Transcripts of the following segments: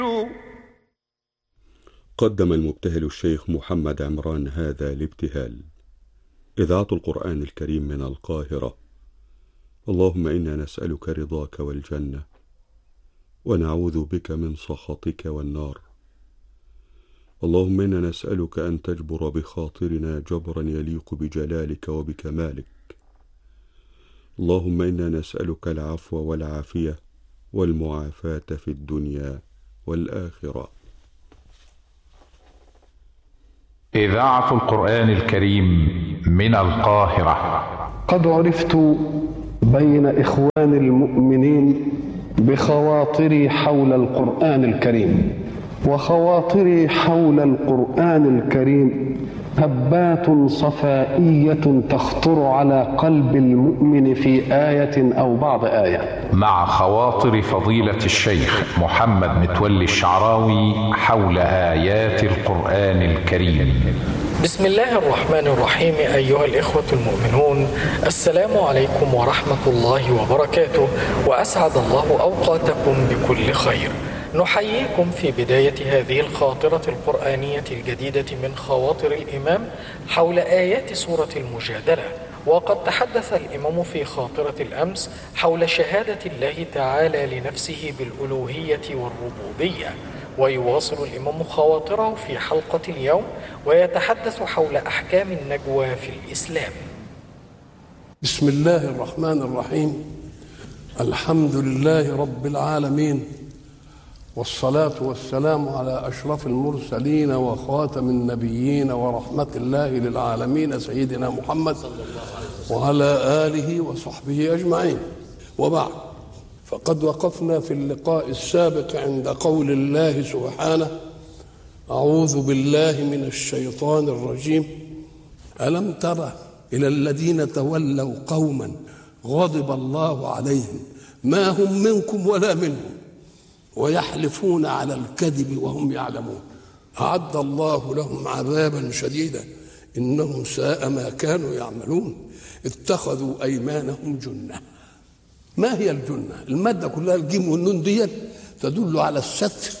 قدم المبتهل الشيخ محمد عمران هذا الابتهال إذاعة القرآن الكريم من القاهرة اللهم إنا نسألك رضاك والجنة ونعوذ بك من سخطك والنار اللهم إنا نسألك أن تجبر بخاطرنا جبرا يليق بجلالك وبكمالك اللهم إنا نسألك العفو والعافية والمعافاة في الدنيا والآخرة إذاعة القرآن الكريم من القاهرة قد عرفت بين إخوان المؤمنين بخواطري حول القرآن الكريم وخواطري حول القرآن الكريم هبات صفائية تخطر على قلب المؤمن في آية أو بعض آية مع خواطر فضيلة الشيخ محمد متولي الشعراوي حول آيات القرآن الكريم بسم الله الرحمن الرحيم أيها الإخوة المؤمنون السلام عليكم ورحمة الله وبركاته وأسعد الله أوقاتكم بكل خير نحييكم في بداية هذه الخاطرة القرآنية الجديدة من خواطر الإمام حول آيات سورة المجادلة وقد تحدث الإمام في خاطرة الأمس حول شهادة الله تعالى لنفسه بالألوهية والربوبية ويواصل الإمام خواطره في حلقة اليوم ويتحدث حول أحكام النجوى في الإسلام بسم الله الرحمن الرحيم الحمد لله رب العالمين والصلاة والسلام على أشرف المرسلين وخاتم النبيين ورحمة الله للعالمين سيدنا محمد وعلى آله وصحبه أجمعين وبعد فقد وقفنا في اللقاء السابق عند قول الله سبحانه أعوذ بالله من الشيطان الرجيم ألم تر إلى الذين تولوا قوما غضب الله عليهم ما هم منكم ولا منهم ويحلفون على الكذب وهم يعلمون أعد الله لهم عذابا شديدا إنهم ساء ما كانوا يعملون اتخذوا أيمانهم جنة ما هي الجنة المادة كلها الجيم والنون دي تدل على الستر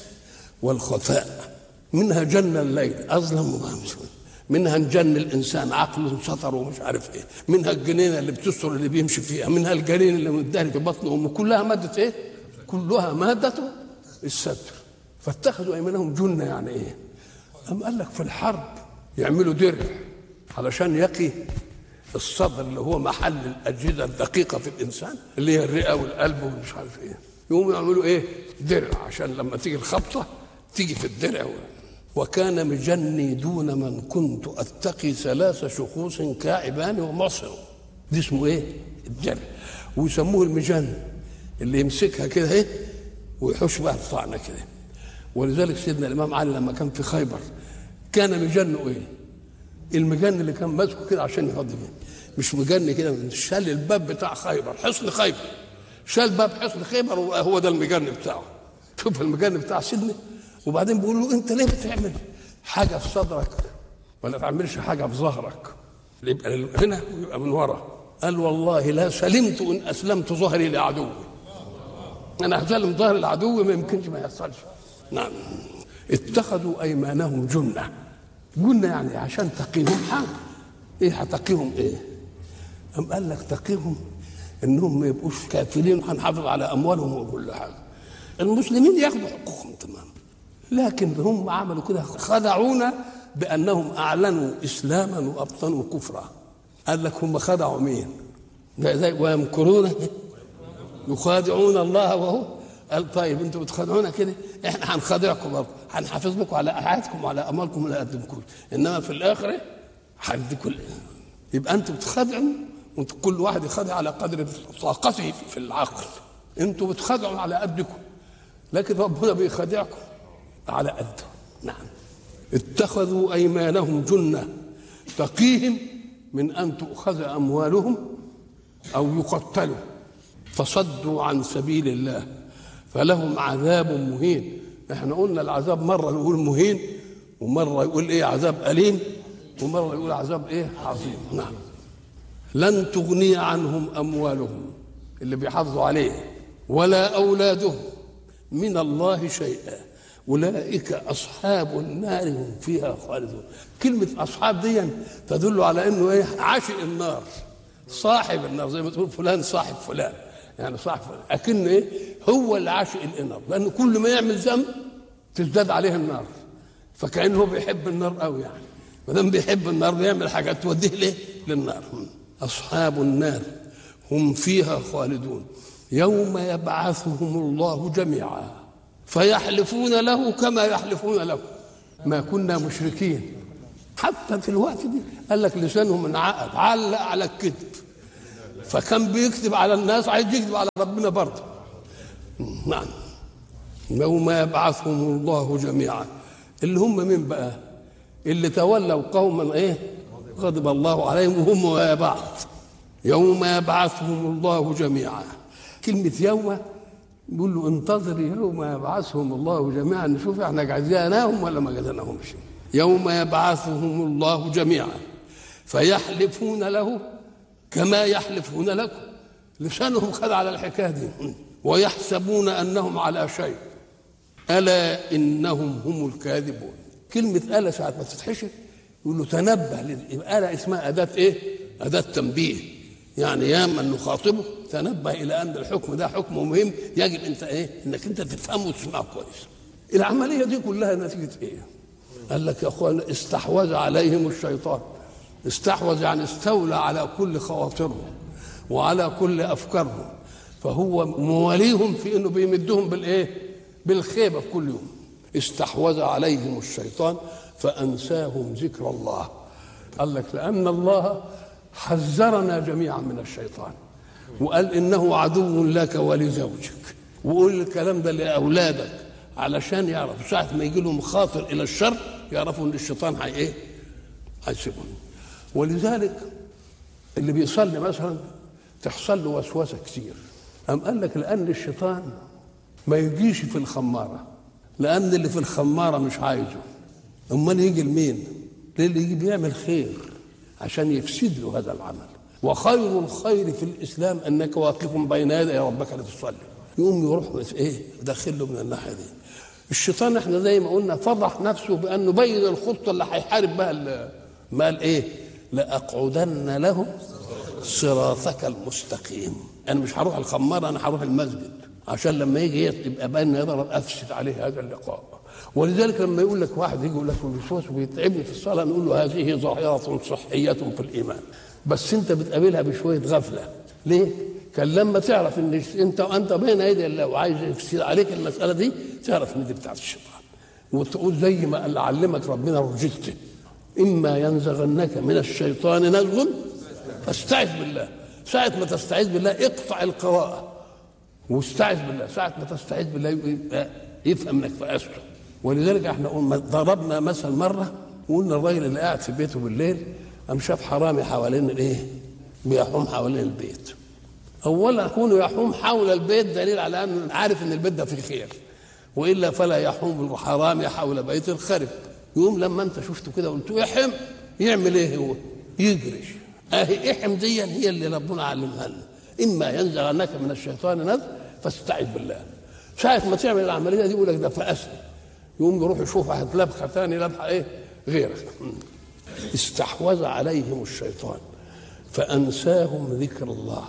والخفاء منها جن الليل أظلم ومامس منها نجن الانسان عقله سطر ومش عارف ايه منها الجنينه اللي بتستر اللي بيمشي فيها منها الجنين اللي مداري في بطن امه كلها ماده ايه كلها ماده الستر فاتخذوا ايمانهم جنه يعني ايه أم قال لك في الحرب يعملوا درع علشان يقي الصدر اللي هو محل الاجهزه الدقيقه في الانسان اللي هي الرئه والقلب ومش عارف ايه يقوموا يعملوا ايه درع عشان لما تيجي الخبطه تيجي في الدرع وكان مجني دون من كنت اتقي ثلاث شخوص كاعبان ومصر دي اسمه ايه الدرع ويسموه المجن اللي يمسكها كده ايه ويحوش بها الطعنه كده ولذلك سيدنا الامام علي لما كان في خيبر كان مجنه ايه المجن اللي كان ماسكه كده عشان يفضي بيه مش مجن كده شال الباب بتاع خيبر حصن خيبر شال باب حصن خيبر وهو ده المجن بتاعه شوف المجن بتاع سيدنا وبعدين بيقول له انت ليه بتعمل حاجه في صدرك ولا تعملش حاجه في ظهرك يبقى هنا ويبقى من ورا قال والله لا سلمت ان اسلمت ظهري لعدوي انا هسلم ظهر العدو ما يمكنش ما يحصلش نعم اتخذوا ايمانهم جنه جنه يعني عشان تقيهم حاجه ايه هتقيهم ايه أم قال لك تقيهم انهم ما يبقوش كافرين هنحافظ على اموالهم وكل حاجه المسلمين ياخذوا حقوقهم تمام لكن هم عملوا كده خدعونا بانهم اعلنوا اسلاما وابطنوا كفرا قال لك هم خدعوا مين زي ويمكرون يخادعون الله وهو قال طيب انتوا بتخادعونا كده احنا هنخادعكم برضه هنحافظ لكم على حياتكم وعلى اموالكم ولا قدمكم انما في الاخره هنديكم يبقى انتوا بتخادعوا وانتوا كل واحد يخادع على قدر طاقته في العقل انتوا بتخادعوا على قدكم لكن ربنا بيخادعكم على قده نعم اتخذوا ايمانهم جنه تقيهم من ان تؤخذ اموالهم او يقتلوا فصدوا عن سبيل الله فلهم عذاب مهين احنا قلنا العذاب مره يقول مهين ومره يقول ايه عذاب اليم ومره يقول عذاب ايه عظيم نعم لن تغني عنهم اموالهم اللي بيحافظوا عليه ولا اولادهم من الله شيئا اولئك اصحاب النار هم فيها خالدون كلمه اصحاب دي تدل على انه ايه عاشق النار صاحب النار زي ما تقول فلان صاحب فلان يعني صاحب فلان اكن ايه هو اللي عاشق النار لانه كل ما يعمل ذنب تزداد عليه النار فكانه بيحب النار قوي يعني ما دام بيحب النار بيعمل حاجات توديه ليه للنار اصحاب النار هم فيها خالدون يوم يبعثهم الله جميعا فيحلفون له كما يحلفون لكم ما كنا مشركين حتى في الوقت دي قال لك لسانهم انعقد علق على الكذب فكان بيكذب على الناس عايز يكذب على ربنا برضه نعم يوم يبعثهم الله جميعا اللي هم مين بقى اللي تولوا قوما ايه غضب الله عليهم وهم ويا بعض يوم يبعثهم الله جميعا كلمة يوم يقول له انتظر يوم يبعثهم الله جميعا نشوف احنا جزيناهم ولا ما جزيناهمش يوم يبعثهم الله جميعا فيحلفون له كما يحلفون لكم لسانهم خد على الحكايه دي ويحسبون انهم على شيء الا انهم هم الكاذبون كلمه الا ساعه ما تتحشر يقول له تنبه يبقى الا اسمها اداه ايه؟ اداه تنبيه يعني يا من نخاطبه تنبه الى ان الحكم ده حكم مهم يجب انت ايه؟ انك انت تفهمه وتسمعه كويس. العمليه دي كلها نتيجه ايه؟ قال لك يا اخوان استحوذ عليهم الشيطان استحوذ يعني استولى على كل خواطرهم وعلى كل افكارهم فهو مواليهم في انه بيمدهم بالايه؟ بالخيبه في كل يوم استحوذ عليهم الشيطان فانساهم ذكر الله قال لك لان الله حذرنا جميعا من الشيطان وقال انه عدو لك ولزوجك وقول الكلام ده لاولادك علشان يعرفوا ساعه ما يجي لهم خاطر الى الشر يعرفوا ان الشيطان هي ايه؟ هيسيبهم ولذلك اللي بيصلي مثلا تحصل له وسوسه كتير أم قال لك لأن الشيطان ما يجيش في الخمارة لأن اللي في الخمارة مش عايزه أمال يجي لمين؟ للي يجي بيعمل خير عشان يفسد له هذا العمل وخير الخير في الإسلام أنك واقف بين يدي ربك لتصلي يقوم يروح إيه داخل له من الناحية دي الشيطان احنا زي ما قلنا فضح نفسه بأنه بين الخطة اللي هيحارب بها ما قال إيه؟ لأقعدن لهم صراطك المستقيم انا مش هروح الخماره انا هروح المسجد عشان لما يجي يبقى بان يضرب افسد عليه هذا اللقاء ولذلك لما يقول لك واحد يجي يقول لك الوسواس ويتعبني في الصلاه نقول له هذه ظاهره صحيه في الايمان بس انت بتقابلها بشويه غفله ليه؟ كان لما تعرف ان انت انت بين يدي الله وعايز يفسد عليك المساله دي تعرف ان دي بتاعت الشيطان وتقول زي ما قال علمك ربنا رجلت اما ينزغنك من الشيطان نزغ فاستعذ بالله ساعة ما تستعيذ بالله اقطع القراءة واستعذ بالله ساعة ما تستعيذ بالله يبقى يفهم انك فأسته ولذلك احنا قلنا ضربنا مثل مرة وقلنا الراجل اللي قاعد في بيته بالليل قام شاف حرامي حوالين الايه؟ بيحوم حوالين البيت. اولا كونه يحوم حول البيت دليل على انه عارف ان البيت ده فيه خير. والا فلا يحوم الحرامي حول بيت الخرب. يقوم لما انت شفته كده قلت احم يعمل ايه هو؟ يجري اهي احم دي هي اللي ربنا علمها لنا اما ينزغنك من الشيطان نزغ فاستعذ بالله ساعة ما تعمل العملية دي يقول لك ده فأسني يقوم يروح يشوف واحد لبخة ثاني لبخة ايه غيرك استحوذ عليهم الشيطان فأنساهم ذكر الله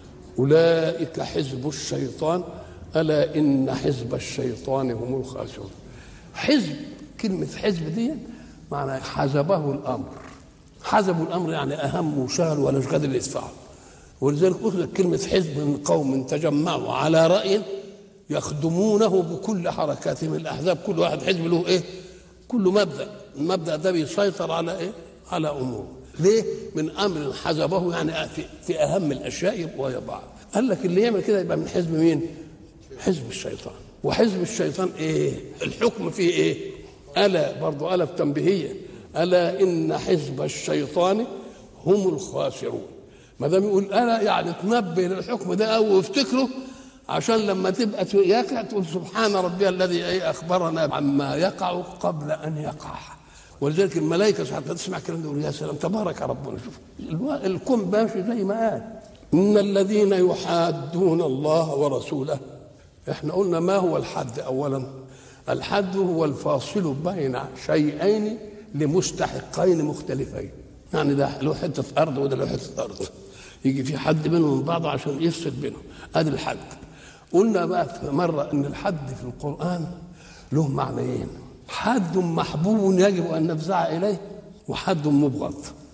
أولئك حزب الشيطان ألا إن حزب الشيطان هم الخاسرون حزب كلمة حزب دي معنى حزبه الأمر حزبوا الامر يعني اهم وشهر ولا مش قادر يدفعه ولذلك اخذت كلمه حزب من قوم تجمعوا على راي يخدمونه بكل حركاتهم الاحزاب كل واحد حزب له ايه؟ كل مبدا المبدا ده بيسيطر على ايه؟ على اموره ليه؟ من امر حزبه يعني في, في اهم الاشياء يبقوا ويا بعض قال لك اللي يعمل كده يبقى من حزب مين؟ حزب الشيطان وحزب الشيطان ايه؟ الحكم فيه ايه؟ الا برضه الا التنبيهيه الا ان حزب الشيطان هم الخاسرون ما دام يقول الا يعني تنبه للحكم ده او وافتكره عشان لما تبقى يقع تقول سبحان ربي الذي اي اخبرنا عما يقع قبل ان يقع ولذلك الملائكه ساعات تسمع كلام يقول يا سلام تبارك ربنا شوف الكون ماشي زي ما قال ان الذين يحادون الله ورسوله احنا قلنا ما هو الحد اولا الحد هو الفاصل بين شيئين لمستحقين مختلفين يعني ده له حته ارض وده له حته ارض يجي في حد بينهم من بعض عشان يفصل بينهم ادي الحد قلنا بقى في مره ان الحد في القران له معنيين حد محبوب يجب ان نفزع اليه وحد مبغض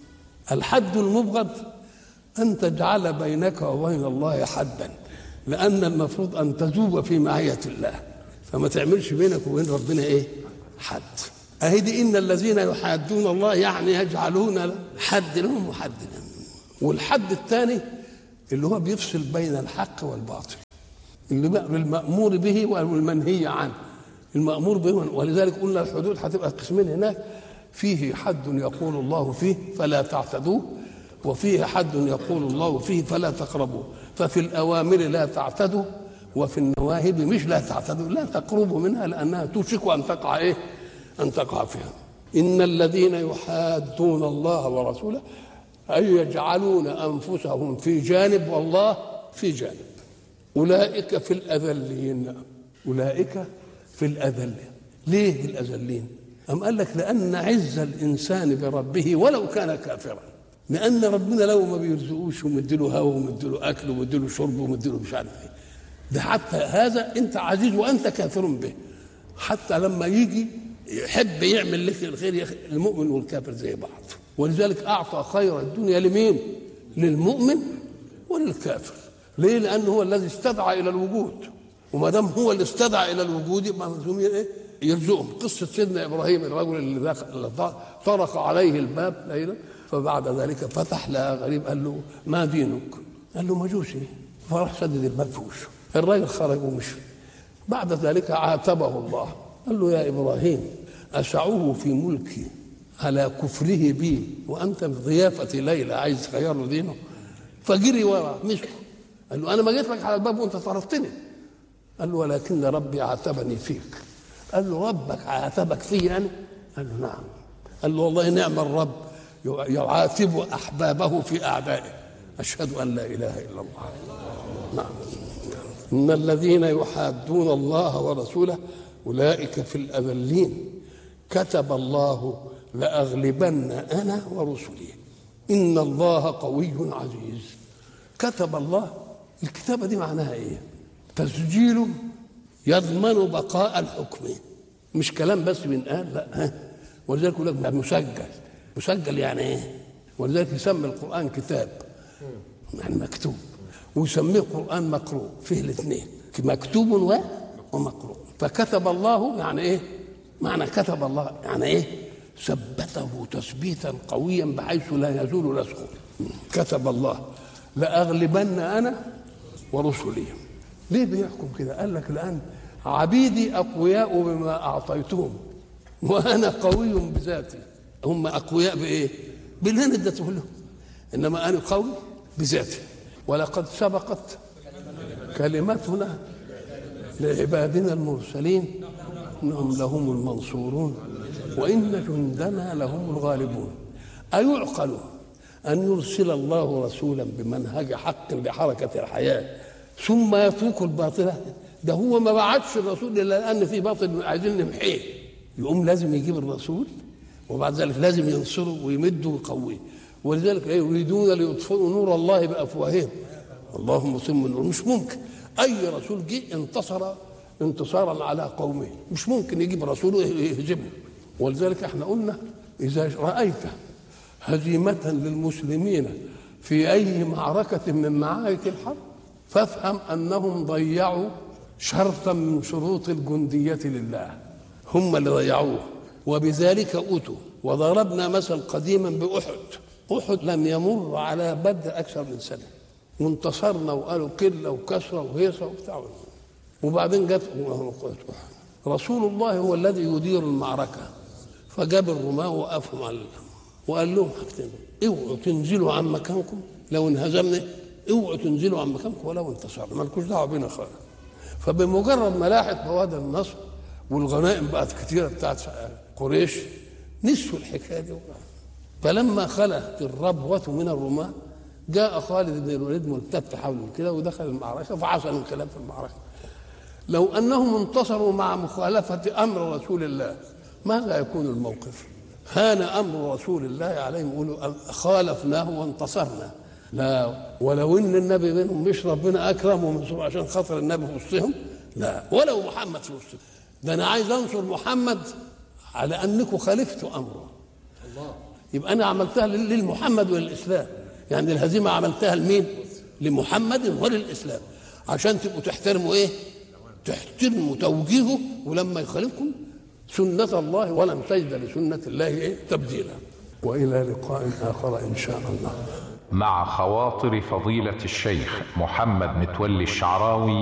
الحد المبغض ان تجعل بينك وبين الله حدا لان المفروض ان تذوب في معيه الله فما تعملش بينك وبين ربنا ايه حد اهي دي ان الذين يحادون الله يعني يجعلون حد لهم وحد لهم والحد الثاني اللي هو بيفصل بين الحق والباطل اللي بقى المأمور به والمنهي عنه المأمور به ولذلك قلنا الحدود هتبقى قسمين هناك فيه حد يقول الله فيه فلا تعتدوه وفيه حد يقول الله فيه فلا تقربوه ففي الأوامر لا تعتدوا وفي النواهي مش لا تعتدوا لا تقربوا منها لأنها توشك أن تقع إيه أن تقع فيها إن الذين يحادون الله ورسوله أي يجعلون أنفسهم في جانب والله في جانب أولئك في الأذلين أولئك في الأذلين ليه في الأذلين أم قال لك لأن عز الإنسان بربه ولو كان كافرا لأن ربنا لو ما بيرزقوش ومديله هوا ومديله أكل ومديله شرب ومديله مش عارف إيه ده حتى هذا أنت عزيز وأنت كافر به حتى لما يجي يحب يعمل لك الخير المؤمن والكافر زي بعض ولذلك أعطى خير الدنيا لمين؟ للمؤمن وللكافر ليه؟ لأنه هو الذي استدعى إلى الوجود وما دام هو اللي استدعى إلى الوجود يبقى ملزوم إيه؟ يرزقهم قصة سيدنا إبراهيم الرجل اللي, دخل اللي طرق عليه الباب ليلة فبعد ذلك فتح لها غريب قال له ما دينك؟ قال له مجوسي فراح سدد الباب في وشه الراجل خرج ومشي بعد ذلك عاتبه الله قال له يا إبراهيم أسعوه في ملكي على كفره بي وأنت في ضيافة ليلى عايز تغير له دينه فجري ورا مسكه قال له أنا ما جيت لك على الباب وأنت طردتني قال له ولكن ربي عاتبني فيك قال له ربك عاتبك في أنا قال له نعم قال له والله نعم الرب يعاتب أحبابه في أعدائه أشهد أن لا إله إلا الله نعم إن الذين يحادون الله ورسوله أولئك في الأذلين كتب الله لأغلبن أنا ورسلي إن الله قوي عزيز كتب الله الكتابة دي معناها إيه تسجيل يضمن بقاء الحكم مش كلام بس بينقال لا ها ولذلك يقول لك مسجل مسجل يعني ايه ولذلك يسمي القرآن كتاب يعني مكتوب ويسميه قرآن مقروء فيه الاثنين مكتوب ومقروء فكتب الله يعني ايه معنى كتب الله يعني ايه ثبته تثبيتا قويا بحيث لا يزول نسخه كتب الله لأغلبن أنا ورسلي ليه بيحكم كده قال لك الآن عبيدي أقوياء بما أعطيتهم وأنا قوي بذاتي هم أقوياء بإيه باللي أنا اديته لهم إنما أنا قوي بذاتي ولقد سبقت كلمتنا لعبادنا المرسلين انهم لهم المنصورون وان جندنا لهم الغالبون ايعقل ان يرسل الله رسولا بمنهج حق لحركه الحياه ثم يترك الباطله ده هو ما بعتش الرسول الا لان في باطل عايزين نمحيه يقوم لازم يجيب الرسول وبعد ذلك لازم ينصره ويمده ويقويه ولذلك يريدون ليطفئوا نور الله بافواههم اللهم صم النور مش ممكن اي رسول جه انتصر انتصارا على قومه مش ممكن يجيب رسول يهزمه ولذلك احنا قلنا اذا رايت هزيمه للمسلمين في اي معركه من معارك الحرب فافهم انهم ضيعوا شرطا من شروط الجنديه لله هم اللي ضيعوه وبذلك اوتوا وضربنا مثل قديما باحد احد لم يمر على بدر اكثر من سنه وانتصرنا وقالوا قله وكسره وهيصه وبتاع وبعدين جت رسول الله هو الذي يدير المعركه فجاب الرماة وقفهم على وقال لهم حاجتين اوعوا تنزلوا عن مكانكم لو انهزمنا اوعوا تنزلوا عن مكانكم ولو انتصرنا مالكوش دعوه بينا خالص فبمجرد ما لاحت بوادر النصر والغنائم بقت كتيره بتاعت قريش نسوا الحكايه دي فلما خلت الربوة من الرماة جاء خالد بن الوليد ملتف حوله كده ودخل المعركة فحصل انقلاب في المعركة لو انهم انتصروا مع مخالفه امر رسول الله ماذا يكون الموقف؟ هان امر رسول الله عليهم يقولوا خالفناه وانتصرنا لا ولو ان النبي بينهم مش ربنا اكرمهم عشان خاطر النبي في وسطهم لا ولو محمد في وسطهم ده انا عايز انصر محمد على انكم خالفتوا امره الله يبقى انا عملتها للمحمد وللاسلام يعني الهزيمه عملتها لمين؟ لمحمد وللاسلام عشان تبقوا تحترموا ايه؟ تحترموا توجيهه ولما يخالفكم سنة الله ولن تجد لسنة الله إيه؟ تبديلا وإلى لقاء آخر إن شاء الله مع خواطر فضيلة الشيخ محمد متولي الشعراوي